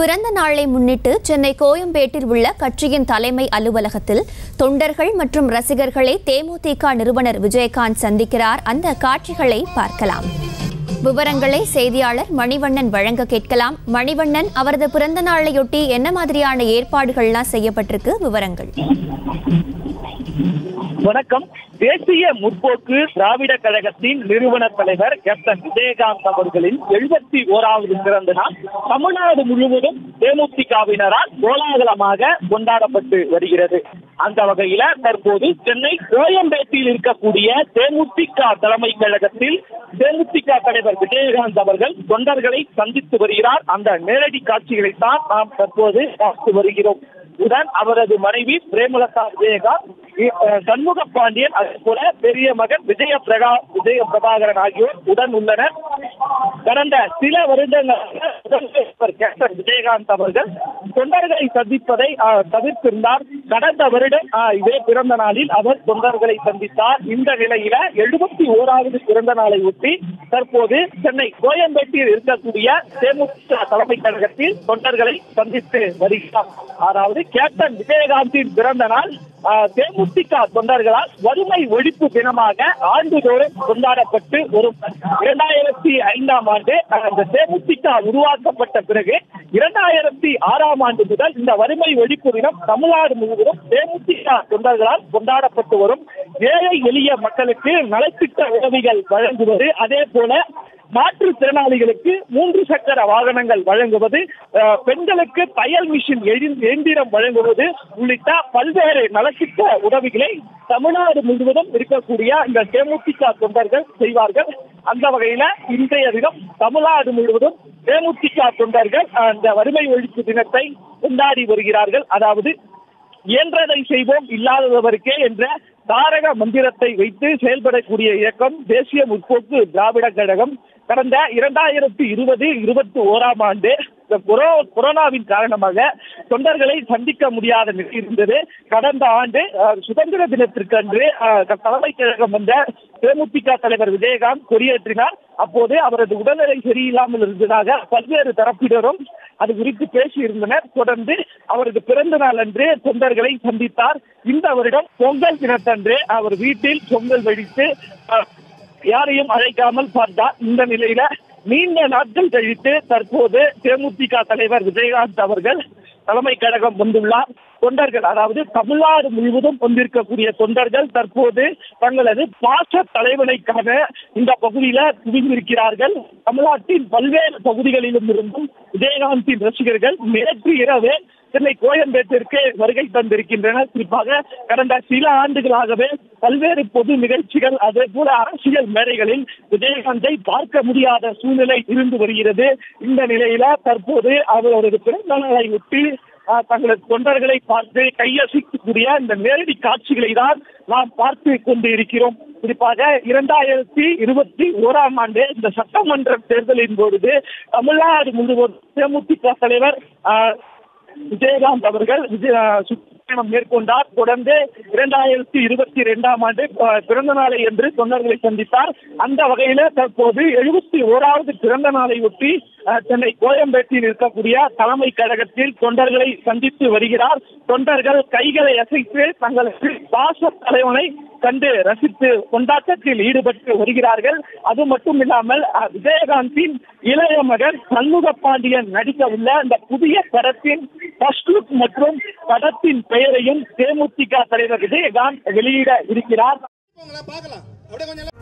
பிறந்த நாளை முன்னிட்டு சென்னை கோயம்பேட்டில் உள்ள கட்சியின் தலைமை அலுவலகத்தில் தொண்டர்கள் மற்றும் ரசிகர்களை தேமுதிக நிறுவனர் விஜயகாந்த் சந்திக்கிறார் அந்த காட்சிகளை பார்க்கலாம் விவரங்களை செய்தியாளர் மணிவண்ணன் வழங்க கேட்கலாம் மணிவண்ணன் அவரது பிறந்த நாளையொட்டி என்ன மாதிரியான ஏற்பாடுகள்லாம் செய்யப்பட்டிருக்கு விவரங்கள் வணக்கம் தேசிய முற்போக்கு திராவிட கழகத்தின் நிறுவன தலைவர் கேப்டன் விஜயகாந்த் அவர்களின் எழுபத்தி ஓராவது பிறந்த நாள் தமிழ்நாடு முழுவதும் தேமுதிகவினரால் கோலாகலமாக கொண்டாடப்பட்டு வருகிறது அந்த வகையில தற்போது சென்னை கோயம்பேட்டில் இருக்கக்கூடிய தேமுதிக தலைமை கழகத்தில் தேமுதிக தலைவர் விஜயகாந்த் அவர்கள் தொண்டர்களை சந்தித்து வருகிறார் அந்த நேரடி காட்சிகளைத்தான் நாம் தற்போது பார்த்து வருகிறோம் உடன் அவரது மனைவி பிரேமலதா விஜயகாந்த் இ- அஹ் சண்முக பாண்டியன் அதே போல பெரிய மகன் விஜய பிரகா விஜய பிரபாகரன் ஆகியோர் உடன் உள்ளனர் கடந்த சில வருடங்களாக முதல்வர் கேப்டன் விஜயகாந்த் அவர்கள் தொண்டர்களை சந்திப்பதை அஹ், தவிர்த்திருந்தார் கடந்த வருடம் அஹ், இதே பிறந்த நாளில் அவர் தொண்டர்களை சந்தித்தார் இந்த நிலையில எழுபத்தி ஓராவது பிறந்த நாளை ஒட்டி தற்போது சென்னை கோயம்பேட்டில் இருக்கக்கூடிய தேமுதிக தலைமை கழகத்தில் தொண்டர்களை சந்தித்து வருகிறார் அதாவது கேப்டன் விஜயகாந்தின் பிறந்த நாள் ஆஹ், தேமுதிக தொண்டர்களால் வறுமை ஒழிப்பு தினமாக ஆண்டுதோறும் கொண்டாடப்பட்டு வரும் இரண்டாயிரத்தி ஐந்தாம் ஆண்டு ஆஹ், இந்த தேமுதிக உருவாக்கப்பட்ட பிறகு இரண்டாயிரத்தி ஆறாம் ஆண்டு முதல் இந்த வறுமை ஒழிப்பு தினம் தமிழ்நாடு முழுவதும் தேமுதிக தொண்டர்களால் கொண்டாடப்பட்டு வரும் ஏழை எளிய மக்களுக்கு நலத்திட்ட உதவிகள் வழங்குவது அதே போல மாற்றுத்திறனாளிகளுக்கு மூன்று சக்கர வாகனங்கள் வழங்குவது அஹ், பெண்களுக்கு தையல் மிஷின் எழு- இயந்திரம் வழங்குவது உள்ளிட்ட பல்வேறு நலத்திட்ட உதவிகளை தமிழ்நாடு முழுவதும் இருக்கக்கூடிய இந்த தேமுதிக தொண்டர்கள் செய்வார்கள் அந்த வகையில இன்றைய தினம் தமிழ்நாடு முழுவதும் தேமுதிக தொண்டர்கள் அந்த வறுமை ஒழிப்பு தினத்தை கொண்டாடி வருகிறார்கள் அதாவது இயன்றதை செய்வோம் இல்லாதவருக்கே என்ற தாரக மந்திரத்தை வைத்து செயல்படக்கூடிய இயக்கம் தேசிய முற்போக்கு திராவிட கழகம் கடந்த இரண்டாயிரத்தி இருபது இருபத்தி ஓராம் ஆண்டு இந்த கொரோ- கொரோனாவின் காரணமாக தொண்டர்களை சந்திக்க முடியாத நிலை இருந்தது கடந்த ஆண்டு அஹ், சுதந்திர தினத்திற்கன்று அஹ், தலைமை கழகம் வந்த தேமுதிக தலைவர் விஜயகாந்த் கொடியேற்றினார் அப்போது அவரது உடல்நிலை சரியில்லாமல் இருந்ததாக பல்வேறு தரப்பினரும் அது குறித்து பேசியிருந்தனர் தொடர்ந்து அவரது பிறந்த நாள் அன்று தொண்டர்களை சந்தித்தார் இந்த வருடம் பொங்கல் தினத்தன்று அவர் வீட்டில் பொங்கல் வெடித்து அஹ், யாரையும் அழைக்காமல் பார்த்தார் இந்த நிலையில நீண்ட நாட்கள் கழித்து தற்போது தேமுதிக தலைவர் விஜயகாந்த் அவர்கள் தலைமை கழகம் வந்துள்ளார் தொண்டர்கள் அதாவது தமிழ்நாடு முழுவதும் கொண்டிருக்கக்கூடிய தொண்டர்கள் தற்போது தங்களது பாச தலைவனை காண இந்த பகுதியில குவிந்திருக்கிறார்கள் தமிழ்நாட்டின் பல்வேறு பகுதிகளிலும் இருந்தும் விஜயகாந்தின் ரசிகர்கள் நேற்று இரவு சென்னை கோயம்பேட்டிற்கு வருகை தந்திருக்கின்றனர் குறிப்பாக கடந்த சில ஆண்டுகளாகவே பல்வேறு பொது நிகழ்ச்சிகள் அதே போல அரசியல் மேடைகளில் விஜயகாந்தை பார்க்க முடியாத சூழ்நிலை இருந்து வருகிறது இந்த நிலையில தற்போது அவரது பிறந்த நாளை ஒட்டி ஆஹ், தங்களது தொண்டர்களை பார்த்து கையசிக்கக்கூடிய இந்த நேரடி காட்சிகளை தான் நாம் பார்த்து கொண்டு இருக்கிறோம் குறிப்பாக இரண்டாயிரத்தி இருபத்தி ஓராம் ஆண்டு இந்த சட்டமன்ற தேர்தலின் பொழுது தமிழ்நாடு முழுவதும் தேமுதிக தலைவர் ஆஹ், விஜயகாந்த் அவர்கள் விஜய சுற்றுப்பயணம் மேற்கொண்டார் தொடர்ந்து இரண்டாயிரத்தி இருபத்தி இரண்டாம் ஆண்டு அஹ், பிறந்த நாளை என்று தொண்டர்களை சந்தித்தார் அந்த வகையில தற்போது எழுபத்தி ஓராவது பிறந்த நாளை ஒட்டி அஹ், சென்னை கோயம்பேட்டில் இருக்கக்கூடிய தலைமை கழகத்தில் தொண்டர்களை சந்தித்து வருகிறார் தொண்டர்கள் கைகளை அசைத்து தங்களது பாச தலைவனை கண்டு ரசித்து கொண்டாட்டத்தில் ஈடுபட்டு வருகிறார்கள் அது மட்டும் இல்லாமல் அஹ், விஜயகாந்தின் இளைய மகன் சண்முக பாண்டியன் நடிக்க உள்ள இந்த புதிய படத்தின் ஃபர்ஸ்ட் லுக் மற்றும் படத்தின் பெயரையும் தேமுதிக தலைவர் விஜயகாந்த் வெளியிட இருக்கிறார் போங்களேன் பார்க்கலாம் அப்படியே கொஞ்சம்